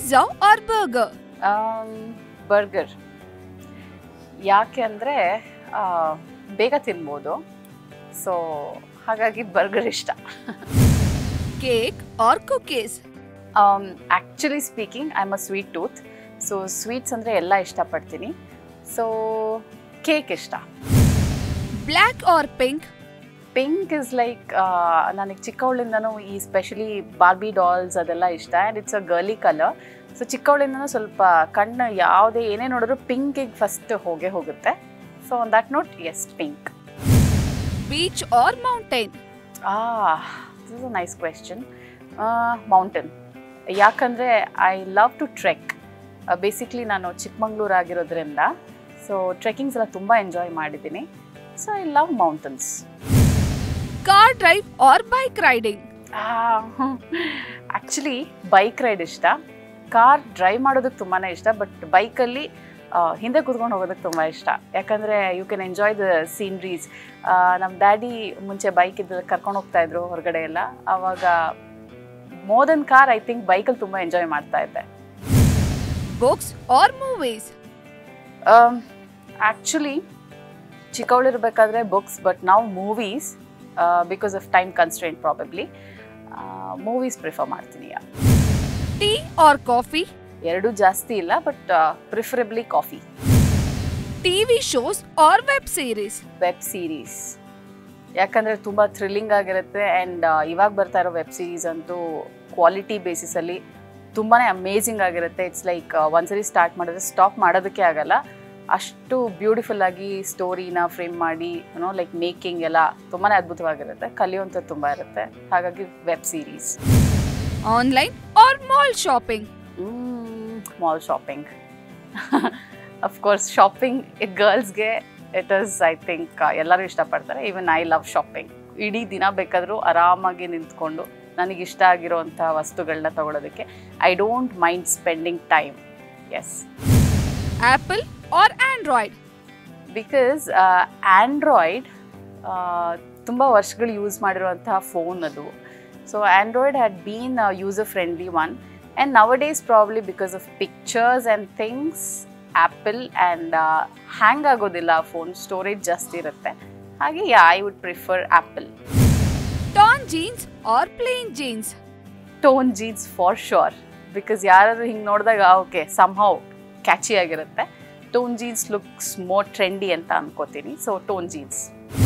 pizza R burger burger ಯಾಕೆ ಅಂದರೆ ಬೇಗ ತಿನ್ಬೋದು ಸೊ ಹಾಗಾಗಿ ಬರ್ಗರ್ ಇಷ್ಟ cake or cookies actually speaking I am a sweet tooth so sweets ಅಂದರೆ ಎಲ್ಲ ಇಷ್ಟಪಡ್ತೀನಿ ಸೊ ಕೇಕ್ ಇಷ್ಟ black or pink pink is like ನನಗೆ ಚಿಕ್ಕವಳಿಂದನೂ ಈ ಸ್ಪೆಷಲಿ ಬಾರ್ಬಿ ಡಾಲ್ಸ್ ಅದೆಲ್ಲ ಇಷ್ಟ and it's a girly colour so ಚಿಕ್ಕವಳಿಂದನೂ ಸ್ವಲ್ಪ ಕಣ್ಣು ಯಾವುದೇ ಏನೇ ನೋಡಿದ್ರು ಪಿಂಕಿಗೆ ಫಸ್ಟ್ ಹೋಗೇ ಹೋಗುತ್ತೆ so on that note yes pink beach or mountain ah this is a nice question mountain ಯಾಕಂದರೆ I love to trek basically ನಾನು ಚಿಕ್ಕಮಂಗ್ಳೂರು ಆಗಿರೋದ್ರಿಂದ ಸೊ ಟ್ರೆಕ್ಕಿಂಗ್ಸ್ ಎಲ್ಲ ತುಂಬ ಎಂಜಾಯ್ ಮಾಡಿದ್ದೀನಿ so I love mountains car drive or bike riding actually bike ride ಇಷ್ಟ car drive ಮಾಡೋದಕ್ಕೆ ತುಂಬಾ ಇಷ್ಟ ಬಟ್ ಬೈಕಲ್ಲಿ ಹಿಂದೆ ಕೂತ್ಕೊಂಡು ಹೋಗೋದಕ್ಕೆ ತುಂಬ ಇಷ್ಟ ಯಾಕಂದರೆ you can enjoy the sceneries ನಮ್ಮ ಡ್ಯಾಡಿ ಮುಂಚೆ ಬೈಕ್ ಇದ್ದ ಕರ್ಕೊಂಡು ಹೋಗ್ತಾ ಇದ್ರು ಹೊರಗಡೆ ಎಲ್ಲ ಆವಾಗ more than car I think ಬೈಕಲ್ಲಿ ತುಂಬ ಎಂಜಾಯ್ ಮಾಡ್ತಾ ಇದ್ದೆ ಬುಕ್ಸ್ ಆರ್ ಮೂವೀಸ್ ಆ್ಯಕ್ಚುಲಿ ಚಿಕ್ಕವಳಿರ್ಬೇಕಾದ್ರೆ ಬುಕ್ಸ್ ಬಟ್ ನಾವು movies because of time constraint probably movies prefer ಮಾಡ್ತೀನಿ ಯಾ ಟೀ ಆರ್ ಕಾಫಿ ಎರಡೂ ಜಾಸ್ತಿ ಇಲ್ಲ but preferably coffee TV shows or web series web series ಯಾಕಂದರೆ ತುಂಬ ಥ್ರಿಲ್ಲಿಂಗ್ ಆಗಿರುತ್ತೆ ಆ್ಯಂಡ್ ಇವಾಗ ಬರ್ತಾ ಇರೋ ವೆಬ್ ಸೀರೀಸ್ ಅಂತೂ ಕ್ವಾಲಿಟಿ ಬೇಸಿಸಲ್ಲಿ ತುಂಬಾ ಅಮೇಝಿಂಗ್ ಆಗಿರುತ್ತೆ ಇಟ್ಸ್ ಲೈಕ್ ಒಂದ್ಸರಿ ಸ್ಟಾರ್ಟ್ ಮಾಡಿದ್ರೆ ಸ್ಟಾಪ್ ಮಾಡೋದಕ್ಕೆ ಆಗಲ್ಲ ಅಷ್ಟು ಬ್ಯೂಟಿಫುಲ್ ಆಗಿ ಸ್ಟೋರಿನ ಫ್ರೇಮ್ ಮಾಡಿ ಏನೋ ಲೈಕ್ ಮೇಕಿಂಗ್ ಎಲ್ಲ ತುಂಬಾ ಅದ್ಭುತವಾಗಿರುತ್ತೆ ಕಲಿಯುವಂಥದ್ದು ತುಂಬ ಇರುತ್ತೆ ಹಾಗಾಗಿ web series online or mall shopping mall shopping of course shopping ಗರ್ಲ್ಸ್ಗೆ ಇಟ್ ಇಸ್ ಐ ಥಿಂಕ್ ಎಲ್ಲರೂ ಇಷ್ಟಪಡ್ತಾರೆ ಈವನ್ ಐ ಲವ್ ಶಾಪಿಂಗ್ ಇಡೀ ದಿನ ಬೇಕಾದರೂ ಆರಾಮಾಗಿ ನಿಂತ್ಕೊಂಡು ನನಗೆ ಇಷ್ಟ ಆಗಿರೋವಂಥ ವಸ್ತುಗಳನ್ನ ತಗೊಳ್ಳೋದಕ್ಕೆ I don't mind spending time yes Apple or Android because Android ತುಂಬ ವರ್ಷಗಳು ಯೂಸ್ ಮಾಡಿರುವಂತಹ ಫೋನ್ ಅದು so Android had been user friendly one and nowadays probably because of pictures and things Apple and hang ಆಗೋದಿಲ್ಲ phone storage ಜಾಸ್ತಿ ಇರುತ್ತೆ ಹಾಗೆ yeah I would prefer Apple torn jeans or plain jeans torn jeans for sure because ಯಾರಾದ್ರೂ ಹಿಂಗೆ ನೋಡಿದಾಗ okay somehow catchy ಆಗಿರುತ್ತೆ torn jeans looks more trendy ಅಂತ ಅನ್ಕೋತೀನಿ ಸೊ ಟೋನ್ ಜೀನ್ಸ್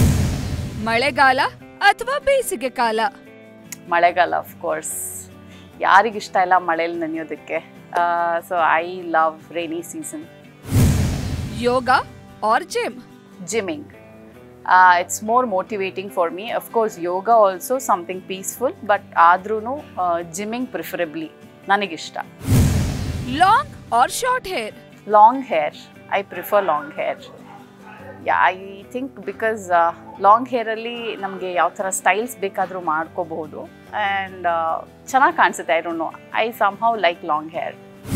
ಮಳೆಗಾಲ ಅಥವಾ ಬೇಸಿಗೆ ಕಾಲ ಮಳೆಗಾಲ ಆಫ್ ಕೋರ್ಸ್ ಯಾರಿಗಿಷ್ಟ ಇಲ್ಲ ಮಳೇಲಿ ನೆನೆಯೋದಕ್ಕೆ so I love rainy season yoga or gym gymming it's more motivating for me of course yoga also something peaceful but ಆದ್ರೂ ಜಿಮ್ಮಿಂಗ್ ಪ್ರಿಫರಬ್ಲಿ ನನಗಿಷ್ಟ long or short hair long hair I prefer long hair yeah I think because long ಹೇರಲ್ಲಿ ನಮಗೆ ಯಾವ ಥರ styles ಬೇಕಾದರೂ ಮಾಡ್ಕೋಬಹುದು and ಚೆನ್ನಾಗಿ ಕಾಣಿಸುತ್ತೆ I don't know I somehow like long hair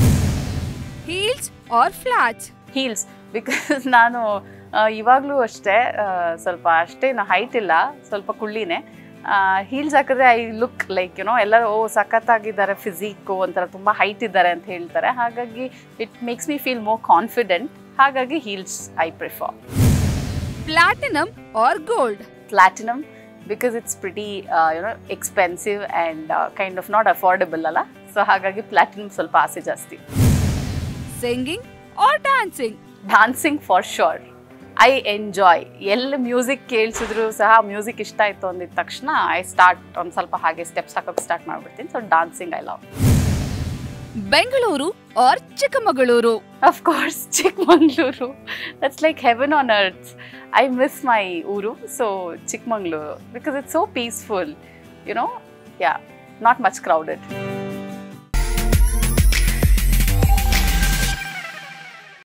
heels or flats heels because ನಾನು ಇವಾಗಲೂ ಅಷ್ಟೇ ಆ, ಸ್ವಲ್ಪ ಅಷ್ಟೇನು ಹೈಟ್ ಇಲ್ಲ ಸ್ವಲ್ಪ ಕುಳ್ಳಿನೇ ಹೀಲ್ಸ್ ಹಾಕಿದ್ರೆ ಐ ಲುಕ್ ಲೈಕ್ ಯುನೋ ಎಲ್ಲರೂ ಓ ಸಖತ್ತಾಗಿದ್ದಾರೆ ಫಿಸಿಕ್ಕು ಒಂಥರ ತುಂಬ ಹೈಟ್ ಇದ್ದಾರೆ ಅಂತ ಹೇಳ್ತಾರೆ ಹಾಗಾಗಿ it makes me feel more confident ಹಾಗಾಗಿ heels I prefer platinum or gold platinum because it's pretty you know expensive and kind of not affordable ಅಲ್ಲ ಸೊ ಹಾಗಾಗಿ ಪ್ಲಾಟಿನಮ್ ಸ್ವಲ್ಪ ಆಸೆ ಜಾಸ್ತಿ singing or dancing dancing for sure I enjoy ಎಲ್ಲಿ music ಕೇಳಿಸಿದ್ರು ಸಹ music ಇಷ್ಟ ಆಯಿತು ಅಂದಿದ ತಕ್ಷಣ ಐ ಸ್ಟಾರ್ಟ್ ಒಂದು ಸ್ವಲ್ಪ ಹಾಗೆ ಸ್ಟೆಪ್ಸ್ ಹಾಕೋಕೆ ಸ್ಟಾರ್ಟ್ ಮಾಡ್ಬಿಡ್ತೀನಿ so dancing I love Bengaluru or Chikkamagaluru of course Chikmagalur that's like heaven on earth I miss my ಊರು so Chikmagalur because it's so peaceful you know yeah not much crowded